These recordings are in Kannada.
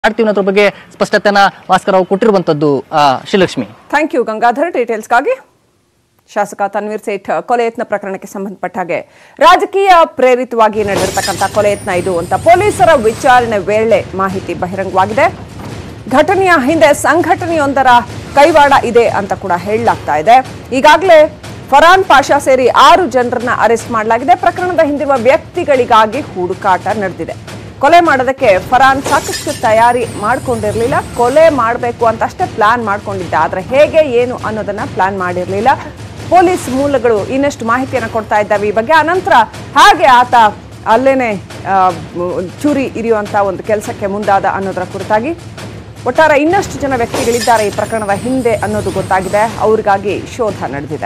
ಮಾಡ್ತೀವಿ ಅನ್ನೋದ್ರ ಬಗ್ಗೆ ಸ್ಪಷ್ಟತೆನ ಭಾಸ್ಕರ್ ರಾವ್ ಕೊಟ್ಟಿರುವಂತದ್ದು ಆ, ಶ್ರೀಲಕ್ಷ್ಮಿ ಥ್ಯಾಂಕ್ ಯು ಗಂಗಾಧರ್ ಡೀಟೇಲ್ಸ್ಗಾಗಿ ಶಾಸಕ ತನ್ವೀರ್ ಸೇಠ್ ಕೊಲೆ ಯತ್ನ ಪ್ರಕರಣಕ್ಕೆ ಸಂಬಂಧಪಟ್ಟ ಹಾಗೆ ರಾಜಕೀಯ ಪ್ರೇರಿತವಾಗಿ ನಡೆದಿರ್ತಕ್ಕಂಥ ಕೊಲೆ ಯತ್ನ ಇದು ಅಂತ ಪೊಲೀಸರ ವಿಚಾರಣೆ ವೇಳೆ ಮಾಹಿತಿ ಬಹಿರಂಗವಾಗಿದೆ ಘಟನೆಯ ಹಿಂದೆ ಸಂಘಟನೆಯೊಂದರ ಕೈವಾಡ ಇದೆ ಅಂತ ಕೂಡ ಹೇಳಲಾಗ್ತಾ ಇದೆ ಈಗಾಗಲೇ ಫರಾನ್ ಪಾಷಾ ಸೇರಿ ಆರು ಜನರನ್ನ ಅರೆಸ್ಟ್ ಮಾಡಲಾಗಿದೆ ಪ್ರಕರಣದ ಹಿಂದಿರುವ ವ್ಯಕ್ತಿಗಳಿಗಾಗಿ ಹುಡುಕಾಟ ನಡೆದಿದೆ ಕೊಲೆ ಮಾಡೋದಕ್ಕೆ ಫರಾನ್ ಸಾಕಷ್ಟು ತಯಾರಿ ಮಾಡ್ಕೊಂಡಿರ್ಲಿಲ್ಲ ಕೊಲೆ ಮಾಡಬೇಕು ಅಂತ ಅಷ್ಟೇ ಪ್ಲಾನ್ ಮಾಡ್ಕೊಂಡಿದ್ದ ಆದ್ರೆ ಹೇಗೆ ಏನು ಅನ್ನೋದನ್ನ ಪ್ಲಾನ್ ಮಾಡಿರ್ಲಿಲ್ಲ ಪೊಲೀಸ್ ಮೂಲಗಳು ಇನ್ನಷ್ಟು ಮಾಹಿತಿಯನ್ನು ಕೊಡ್ತಾ ಇದ್ದಾವೆ ಈ ಬಗ್ಗೆ ಅನಂತರ ಹಾಗೆ ಆತ ಅಲ್ಲೇನೆ ಆ, ಮ್, ಚೂರಿ ಇರಿಯುವಂತ ಒಂದು ಕೆಲಸಕ್ಕೆ ಮುಂದಾದ ಅನ್ನೋದರ ಕುರಿತಾಗಿ ಒಟ್ಟಾರೆ ಇನ್ನಷ್ಟು ಜನ ವ್ಯಕ್ತಿಗಳಿದ್ದಾರೆ ಈ ಪ್ರಕರಣದ ಹಿಂದೆ ಅನ್ನೋದು ಗೊತ್ತಾಗಿದೆ ಅವ್ರಿಗಾಗಿ ಶೋಧ ನಡೆದಿದೆ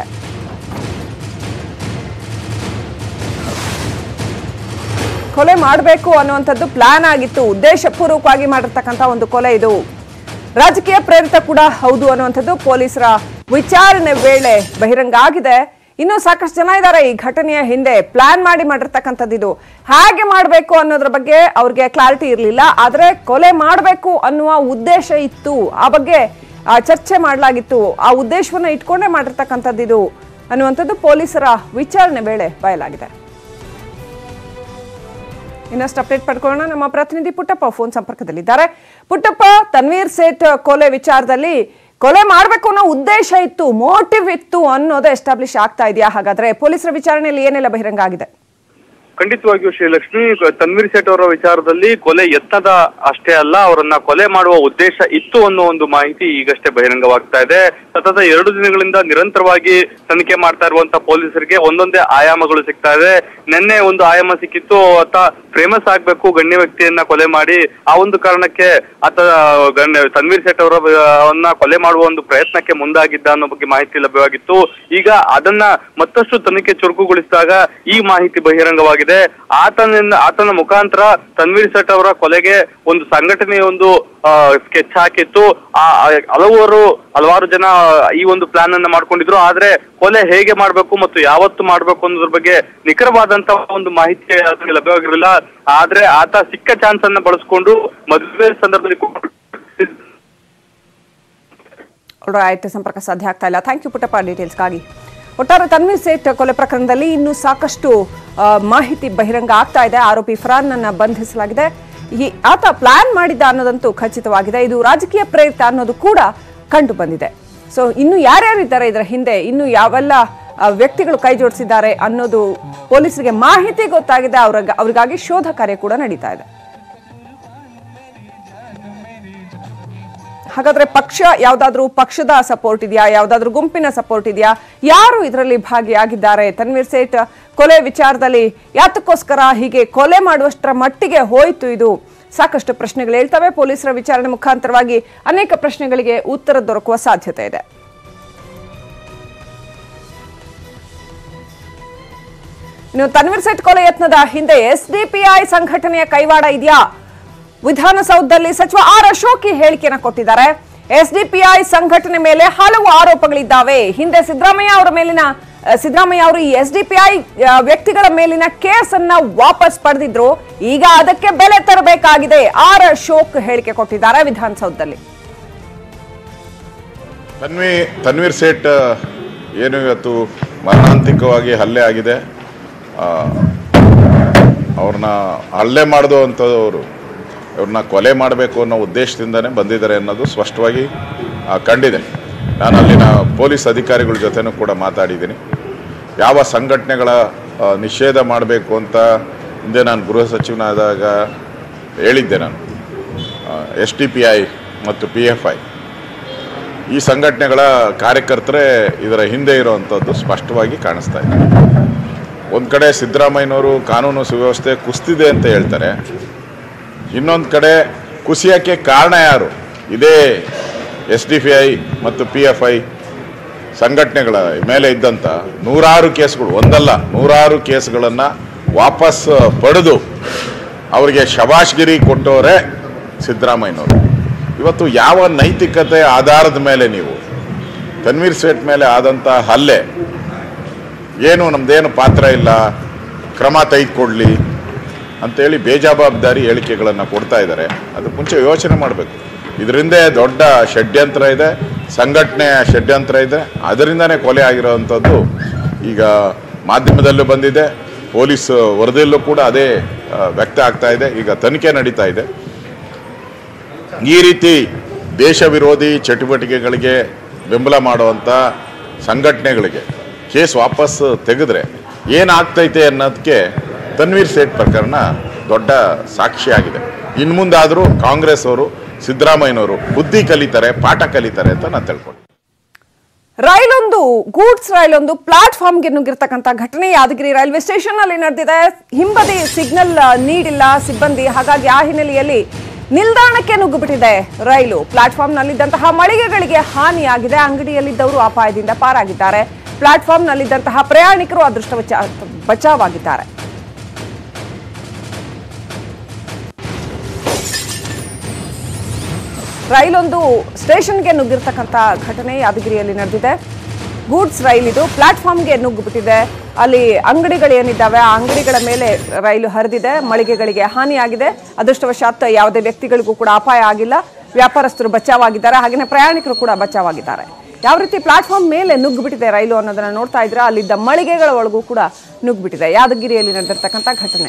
ಕೊಲೆ ಮಾಡಬೇಕು ಅನ್ನುವಂಥದ್ದು ಪ್ಲಾನ್ ಆಗಿತ್ತು ಉದ್ದೇಶಪೂರ್ವಕವಾಗಿ ಮಾಡಿರ್ತಕ್ಕಂಥ ಒಂದು ಕೊಲೆ ಇದು ರಾಜಕೀಯ ಪ್ರೇರಿತ ಕೂಡ ಹೌದು ಅನ್ನುವಂಥದ್ದು ಪೊಲೀಸರ ವಿಚಾರಣೆ ವೇಳೆ ಬಹಿರಂಗ ಆಗಿದೆ ಇನ್ನೂ ಸಾಕಷ್ಟು ಜನ ಇದ್ದಾರೆ ಈ ಘಟನೆಯ ಹಿಂದೆ ಪ್ಲಾನ್ ಮಾಡಿ ಮಾಡಿರ್ತಕ್ಕಂಥದ್ದು ಇದು ಹೇಗೆ ಮಾಡಬೇಕು ಅನ್ನೋದ್ರ ಬಗ್ಗೆ ಅವ್ರಿಗೆ ಕ್ಲಾರಿಟಿ ಇರಲಿಲ್ಲ ಆದ್ರೆ ಕೊಲೆ ಮಾಡಬೇಕು ಅನ್ನುವ ಉದ್ದೇಶ ಇತ್ತು ಆ ಬಗ್ಗೆ ಆ, ಚರ್ಚೆ ಮಾಡಲಾಗಿತ್ತು ಆ ಉದ್ದೇಶವನ್ನ ಇಟ್ಕೊಂಡೇ ಮಾಡಿರ್ತಕ್ಕಂಥದ್ದು ಇದು ಅನ್ನುವಂಥದ್ದು ಪೊಲೀಸರ ವಿಚಾರಣೆ ವೇಳೆ ಬಯಲಾಗಿದೆ ಇನ್ನಷ್ಟು ಅಪ್ಡೇಟ್ ಪಡ್ಕೊಳ್ಳೋಣ ನಮ್ಮ ಪ್ರತಿನಿಧಿ ಪುಟ್ಟಪ್ಪ ಫೋನ್ ಸಂಪರ್ಕದಲ್ಲಿದ್ದಾರೆ ಪುಟ್ಟಪ್ಪ ತನ್ವೀರ್ ಸೇಠ್ ಕೊಲೆ ವಿಚಾರದಲ್ಲಿ ಕೊಲೆ ಮಾಡಬೇಕು ಅನ್ನೋ ಉದ್ದೇಶ ಇತ್ತು ಮೋಟಿವ್ ಇತ್ತು ಅನ್ನೋದು ಎಸ್ಟಾಬ್ಲಿಷ್ ಆಗ್ತಾ ಇದೆಯಾ ಹಾಗಾದ್ರೆ ಪೊಲೀಸರ ವಿಚಾರಣೆಯಲ್ಲಿ ಏನೆಲ್ಲ ಬಹಿರಂಗ ಆಗಿದೆ ಖಂಡಿತವಾಗಿಯೂ ಶ್ರೀಲಕ್ಷ್ಮಿ ತನ್ವೀರ್ ಸೇಠ್ ಅವರ ವಿಚಾರದಲ್ಲಿ ಕೊಲೆ ಯತ್ನದ ಅಷ್ಟೇ ಅಲ್ಲ ಅವರನ್ನ ಕೊಲೆ ಮಾಡುವ ಉದ್ದೇಶ ಇತ್ತು ಅನ್ನೋ ಒಂದು ಮಾಹಿತಿ ಈಗಷ್ಟೇ ಬಹಿರಂಗವಾಗ್ತಾ ಇದೆ ಸತತ ಎರಡು ದಿನಗಳಿಂದ ನಿರಂತರವಾಗಿ ತನಿಖೆ ಮಾಡ್ತಾ ಇರುವಂತ ಪೊಲೀಸರಿಗೆ ಒಂದೊಂದೇ ಆಯಾಮಗಳು ಸಿಗ್ತಾ ಇದೆ ನಿನ್ನೆ ಒಂದು ಆಯಾಮ ಸಿಕ್ಕಿತ್ತು ಆತ ಫೇಮಸ್ ಆಗ್ಬೇಕು ಗಣ್ಯ ವ್ಯಕ್ತಿಯನ್ನ ಕೊಲೆ ಮಾಡಿ ಆ ಒಂದು ಕಾರಣಕ್ಕೆ ಆತ ಗಣ್ಯ ತನ್ವೀರ್ ಸೇಠ್ ಅವರ ಅವನ್ನ ಕೊಲೆ ಮಾಡುವ ಒಂದು ಪ್ರಯತ್ನಕ್ಕೆ ಮುಂದಾಗಿದ್ದ ಅನ್ನೋ ಬಗ್ಗೆ ಮಾಹಿತಿ ಲಭ್ಯವಾಗಿತ್ತು ಈಗ ಅದನ್ನ ಮತ್ತಷ್ಟು ತನಿಖೆ ಚುರುಕುಗೊಳಿಸಿದಾಗ ಈ ಮಾಹಿತಿ ಬಹಿರಂಗವಾಗಿದೆ ಆತನಿಂದ ಆತನ ಮುಖಾಂತರ ತನ್ವೀರ್ ಸೇಠ್ ಅವರ ಕೊಲೆಗೆ ಒಂದು ಸಂಘಟನೆಯ ಒಂದು ಸ್ಕೆಚ್ ಹಾಕಿತ್ತು ಆ ಆ ಹಲವಾರು ಹಲವಾರು ಜನ ಈ ಒಂದು ಪ್ಲಾನ್ ಅನ್ನ ಮಾಡ್ಕೊಂಡಿದ್ರು ಆದ್ರೆ ಕೊಲೆ ಹೇಗೆ ಮಾಡ್ಬೇಕು ಮತ್ತು ಯಾವತ್ತು ಮಾಡ್ಬೇಕು ಅನ್ನೋದ್ರ ಬಗ್ಗೆ ನಿಖರವಾದಂತ ಒಂದು ಮಾಹಿತಿ ಅದಕ್ಕೆ ಲಭ್ಯವಾಗಿರಲಿಲ್ಲ ಆದ್ರೆ ಆತ ಸಿಕ್ಕ ಚಾನ್ಸ್ ಅನ್ನ ಬಳಸ್ಕೊಂಡು ಮದುವೆ ಸಂದರ್ಭದಲ್ಲಿ ಆಯ್ತು ಸಂಪರ್ಕ ಸಾಧ್ಯ ಆಗ್ತಾ ಇಲ್ಲ ಥ್ಯಾಂಕ್ ಯು ಪುಟ್ಟಪ್ಪ ಡೀಟೇಲ್ಸ್ಗಾಗಿ ಒಟ್ಟಾರೆ ತನ್ವೀರ್ ಸೇಠ್ ಕೊಲೆ ಪ್ರಕರಣದಲ್ಲಿ ಇನ್ನೂ ಸಾಕಷ್ಟು ಆ, ಮಾಹಿತಿ ಬಹಿರಂಗ ಆಗ್ತಾ ಇದೆ ಆರೋಪಿ ಫರಾನ್ ಅನ್ನ ಬಂಧಿಸಲಾಗಿದೆ ಈ ಆತ ಪ್ಲಾನ್ ಮಾಡಿದ್ದ ಅನ್ನೋದಂತೂ ಖಚಿತವಾಗಿದೆ ಇದು ರಾಜಕೀಯ ಪ್ರೇರಿತ ಅನ್ನೋದು ಕೂಡ ಕಂಡು ಬಂದಿದೆ ಸೊ ಇನ್ನು ಯಾರ್ಯಾರಿದ್ದಾರೆ ಇದರ ಹಿಂದೆ ಇನ್ನು ಯಾವೆಲ್ಲ ಆ, ವ್ಯಕ್ತಿಗಳು ಕೈ ಜೋಡಿಸಿದ್ದಾರೆ ಅನ್ನೋದು ಪೊಲೀಸರಿಗೆ ಮಾಹಿತಿ ಗೊತ್ತಾಗಿದೆ ಅವ್ರಿಗೆ ಅವ್ರಿಗಾಗಿ ಶೋಧ ಕಾರ್ಯ ಕೂಡ ನಡೀತಾ ಇದೆ ಹಾಗಾದ್ರೆ ಪಕ್ಷ ಯಾವ್ದಾದ್ರೂ ಪಕ್ಷದ ಸಪೋರ್ಟ್ ಇದೆಯಾ ಯಾವ್ದಾದ್ರೂ ಗುಂಪಿನ ಸಪೋರ್ಟ್ ಇದೆಯಾ ಯಾರು ಇದರಲ್ಲಿ ಭಾಗಿಯಾಗಿದ್ದಾರೆ ತನ್ವೀರ್ ಸೇಠ್ ಕೊಲೆ ವಿಚಾರದಲ್ಲಿ ಯಾತಕ್ಕೋಸ್ಕರ ಹೀಗೆ ಕೊಲೆ ಮಾಡುವಷ್ಟರ ಮಟ್ಟಿಗೆ ಹೋಯ್ತು ಇದು ಸಾಕಷ್ಟು ಪ್ರಶ್ನೆಗಳು ಹೇಳ್ತವೆ ಪೊಲೀಸರ ವಿಚಾರಣೆ ಮುಖಾಂತರವಾಗಿ ಅನೇಕ ಪ್ರಶ್ನೆಗಳಿಗೆ ಉತ್ತರ ದೊರಕುವ ಸಾಧ್ಯತೆ ಇದೆ ಇನ್ನು ತನ್ವೀರ್ ಸೇಠ್ ಕೊಲೆ ಯತ್ನದ ಹಿಂದೆ ಎಸ್ಡಿಪಿಐ ಸಂಘಟನೆಯ ಕೈವಾಡ ಇದೆಯಾ ವಿಧಾನಸೌಧದಲ್ಲಿ ಸಚಿವ ಆರ್ ಅಶೋಕ್ ಈ ಹೇಳಿಕೆಯನ್ನು ಕೊಟ್ಟಿದ್ದಾರೆ ಎಸ್ಡಿಪಿಐ ಸಂಘಟನೆ ಮೇಲೆ ಹಲವು ಆರೋಪಗಳಿದ್ದಾವೆ ಹಿಂದೆ ಸಿದ್ದರಾಮಯ್ಯ ಅವರ ಮೇಲಿನ ಆ, ಸಿದ್ದರಾಮಯ್ಯ ಅವರು ಈ ಎಸ್ಡಿಪಿಐ ವ್ಯಕ್ತಿಗಳ ಮೇಲಿನ ಕೇಸ್ ಅನ್ನ ವಾಪಸ್ ಪಡೆದಿದ್ರು ಈಗ ಅದಕ್ಕೆ ಬೆಲೆ ತರಬೇಕಾಗಿದೆ ಆರ್ ಅಶೋಕ್ ಹೇಳಿಕೆ ಕೊಟ್ಟಿದ್ದಾರೆ ವಿಧಾನಸೌಧದಲ್ಲಿ ತನ್ವಿ ತನ್ವೀರ್ ಸೇಠ್ ಏನು ಇವತ್ತು ಮರಣಾಂತಿಕವಾಗಿ ಹಲ್ಲೆ ಆಗಿದೆ ಆ, ಅವ್ರನ್ನ ಹಲ್ಲೆ ಮಾಡಿದು ಅಂಥವ್ರು ಅವ್ರನ್ನ ಕೊಲೆ ಮಾಡಬೇಕು ಅನ್ನೋ ಉದ್ದೇಶದಿಂದನೇ ಬಂದಿದ್ದಾರೆ ಅನ್ನೋದು ಸ್ಪಷ್ಟವಾಗಿ ಆ, ಕಂಡಿದೆ ನಾನು ಅಲ್ಲಿನ ಪೊಲೀಸ್ ಅಧಿಕಾರಿಗಳ ಜೊತೆನೂ ಕೂಡ ಮಾತಾಡಿದ್ದೀನಿ ಯಾವ ಸಂಘಟನೆಗಳ ಆ, ನಿಷೇಧ ಮಾಡಬೇಕು ಅಂತ ಹಿಂದೆ ನಾನು ಗೃಹ ಸಚಿವನಾದಾಗ ಹೇಳಿದ್ದೆ ನಾನು ಎಸ್ ಟಿ ಪಿ ಐ ಮತ್ತು ಪಿ ಎಫ್ ಐ ಈ ಸಂಘಟನೆಗಳ ಕಾರ್ಯಕರ್ತರೇ ಇದರ ಹಿಂದೆ ಇರುವಂಥದ್ದು ಸ್ಪಷ್ಟವಾಗಿ ಕಾಣಿಸ್ತಾ ಇದೆ ಒಂದು ಕಡೆ ಸಿದ್ದರಾಮಯ್ಯನವರು ಕಾನೂನು ಸುವ್ಯವಸ್ಥೆ ಕುಸ್ತಿದೆ ಅಂತ ಹೇಳ್ತಾರೆ ಇನ್ನೊಂದು ಕಡೆ ಕುಸಿಯೋಕ್ಕೆ ಕಾರಣ ಯಾರು ಇದೇ ಎಸ್ ಡಿ ಪಿ ಐ ಮತ್ತು ಪಿ ಎಫ್ ಐ ಸಂಘಟನೆಗಳ ಮೇಲೆ ಇದ್ದಂಥ ನೂರಾರು ಕೇಸ್ಗಳು ಒಂದಲ್ಲ ನೂರಾರು ಕೇಸ್ಗಳನ್ನು ವಾಪಸ್ ಪಡೆದು ಅವರಿಗೆ ಶಬಾಷ್ಗಿರಿ ಕೊಟ್ಟವರೇ ಸಿದ್ದರಾಮಯ್ಯನವರು ಇವತ್ತು ಯಾವ ನೈತಿಕತೆ ಆಧಾರದ ಮೇಲೆ ನೀವು ತನ್ವೀರ್ ಸೇಠ್ ಮೇಲೆ ಆದಂಥ ಹಲ್ಲೆ ಏನು ನಮ್ದೇನು ಪಾತ್ರ ಇಲ್ಲ ಕ್ರಮ ತೆಗೆದುಕೊಡ್ಲಿ ಅಂತೇಳಿ ಬೇಜವಾಬ್ದಾರಿ ಹೇಳಿಕೆಗಳನ್ನು ಕೊಡ್ತಾ ಇದ್ದಾರೆ ಅದು ಮುಂಚೆ ಯೋಚನೆ ಮಾಡಬೇಕು ಇದರಿಂದ ದೊಡ್ಡ ಷಡ್ಯಂತ್ರ ಇದೆ ಸಂಘಟನೆಯ ಷಡ್ಯಂತ್ರ ಇದೆ ಅದರಿಂದನೇ ಕೊಲೆ ಆಗಿರೋವಂಥದ್ದು ಈಗ ಮಾಧ್ಯಮದಲ್ಲೂ ಬಂದಿದೆ ಪೊಲೀಸ್ ವರದಿಯಲ್ಲೂ ಕೂಡ ಅದೇ ಆ, ವ್ಯಕ್ತ ಆಗ್ತಾ ಇದೆ ಈಗ ತನಿಖೆ ನಡೀತಾ ಇದೆ ಈ ರೀತಿ ದೇಶ ವಿರೋಧಿ ಚಟುವಟಿಕೆಗಳಿಗೆ ಬೆಂಬಲ ಮಾಡುವಂಥ ಸಂಘಟನೆಗಳಿಗೆ ಕೇಸ್ ವಾಪಸ್ ತೆಗೆದ್ರೆ ಏನಾಗ್ತೈತೆ ಅನ್ನೋದಕ್ಕೆ ತನ್ವೀರ್ ಸೇಠ್ ಪ್ರಕರಣ ದೊಡ್ಡ ಸಾಕ್ಷಿಯಾಗಿದೆ ಇನ್ನು ಮುಂದಾದರೂ ಕಾಂಗ್ರೆಸ್ ಅವರು ಸಿದ್ದರಾಮಯ್ಯನವರು ಬುದ್ಧಿ ಕಲಿತಾರೆ ಪಾಠ ಕಲಿತಾರೆ ಅಂತ ನಾನು ತಿಳ್ಕೊಂಡು ರೈಲೊಂದು ಗೂಡ್ಸ್ ರೈಲೊಂದು ಪ್ಲಾಟ್ಫಾರ್ಮ್ಗೆ ನುಗ್ಗಿರ್ತಕ್ಕಂಥ ಘಟನೆ ಯಾದಗಿರಿ ರೈಲ್ವೆ ಸ್ಟೇಷನ್ ಅಲ್ಲಿ ನಡೆದಿದೆ ಹಿಂಬದಿ ಸಿಗ್ನಲ್ ನೀಡಿಲ್ಲ ಸಿಬ್ಬಂದಿ ಹಾಗಾಗಿ ಆ ಹಿನ್ನೆಲೆಯಲ್ಲಿ ನಿಲ್ದಾಣಕ್ಕೆ ನುಗ್ಗುಬಿಟ್ಟಿದೆ ರೈಲು ಪ್ಲಾಟ್ಫಾರ್ಮ್ ನಲ್ಲಿದ್ದಂತಹ ಮಳಿಗೆಗಳಿಗೆ ಹಾನಿಯಾಗಿದೆ ಅಂಗಡಿಯಲ್ಲಿದ್ದವರು ಅಪಾಯದಿಂದ ಪಾರಾಗಿದ್ದಾರೆ ಪ್ಲಾಟ್ಫಾರ್ಮ್ ನಲ್ಲಿದ್ದಂತಹ ಪ್ರಯಾಣಿಕರು ಅದೃಷ್ಟವಶ ಬಚಾವಾಗಿದ್ದಾರೆ ರೈಲೊಂದು ಸ್ಟೇಷನ್ಗೆ ನುಗ್ಗಿರ್ತಕ್ಕಂಥ ಘಟನೆ ಯಾದಗಿರಿಯಲ್ಲಿ ನಡೆದಿದೆ ಗೂಡ್ಸ್ ರೈಲ್ ಇದು ಪ್ಲಾಟ್ಫಾರ್ಮ್ಗೆ ನುಗ್ಗಿಬಿಟ್ಟಿದೆ ಅಲ್ಲಿ ಅಂಗಡಿಗಳೇನಿದ್ದಾವೆ ಆ ಅಂಗಡಿಗಳ ಮೇಲೆ ರೈಲು ಹರಿದಿದೆ ಮಳಿಗೆಗಳಿಗೆ ಹಾನಿಯಾಗಿದೆ ಅದೃಷ್ಟವಶಾತ್ ಯಾವುದೇ ವ್ಯಕ್ತಿಗಳಿಗೂ ಕೂಡ ಅಪಾಯ ಆಗಿಲ್ಲ ವ್ಯಾಪಾರಸ್ಥರು ಬಚಾವಾಗಿದ್ದಾರೆ ಹಾಗೆಯೇ ಪ್ರಯಾಣಿಕರು ಕೂಡ ಬಚಾವಾಗಿದ್ದಾರೆ ಯಾವ ರೀತಿ ಪ್ಲಾಟ್ಫಾರ್ಮ್ ಮೇಲೆ ನುಗ್ಗಿಬಿಟ್ಟಿದೆ ರೈಲು ಅನ್ನೋದನ್ನ ನೋಡ್ತಾ ಇದ್ರೆ ಅಲ್ಲಿದ್ದ ಮಳಿಗೆಗಳ ಒಳಗೂ ಕೂಡ ನುಗ್ಗಿಬಿಟ್ಟಿದೆ ಯಾದಗಿರಿಯಲ್ಲಿ ನಡೆದಿರ್ತಕ್ಕಂಥ ಘಟನೆ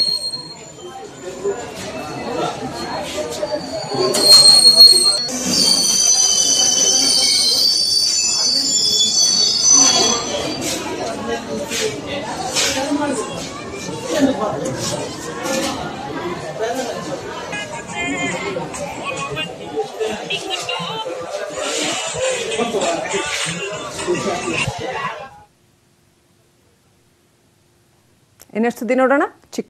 ಇನ್ನೆಷ್ಟು ಸುದ್ದಿ ನೋಡೋಣ ಚಿಕ್ಕ